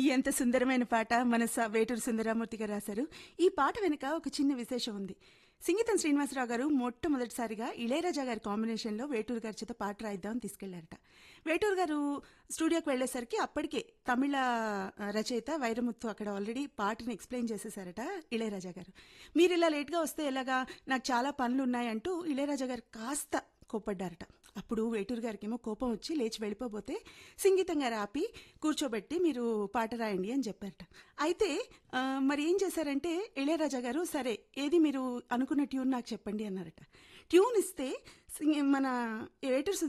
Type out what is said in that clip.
ఎంత సుందరమైన పాట మన స- వేటూరు సుందరామూర్తి గారు రాశారు ఈ పాట వెనుక ఒక చిన్న విశేషం ఉంది సింగీతం శ్రీనివాసరావు గారు మొట్టమొదటిసారిగా ఇళయరాజా గారి కాంబినేషన్లో వేటూరు గారి చేత పాట రాయిద్దామని తీసుకెళ్లారట వేటూరు గారు స్టూడియోకి వెళ్ళేసరికి అప్పటికే తమిళ ఆ, రచయిత వైరముత్తు అక్కడ ఆల్రెడీ పాటను ఎక్స్ప్లెయిన్ చేసేసారట ఇళయరాజా గారు మీరు ఇలా లేట్గా వస్తే ఎలాగా నాకు చాలా పనులు ఉన్నాయంటూ ఇళయరాజా గారు కాస్త కోపడ్డారట అప్పుడు వేటూరు గారికి ఏమో కోపం వచ్చి లేచి వెళ్ళిపోబోతే సంగీతం గారు ఆపి కూర్చోబెట్టి మీరు పాట రాయండి అని చెప్పారట అయితే ఆ, మరి ఏం చేశారంటే ఇళయరాజా గారు సరే ఏది మీరు అనుకున్న ట్యూన్ నాకు చెప్పండి అన్నారట ట్యూన్ ఇస్తే సింగ్- మన వేటూరు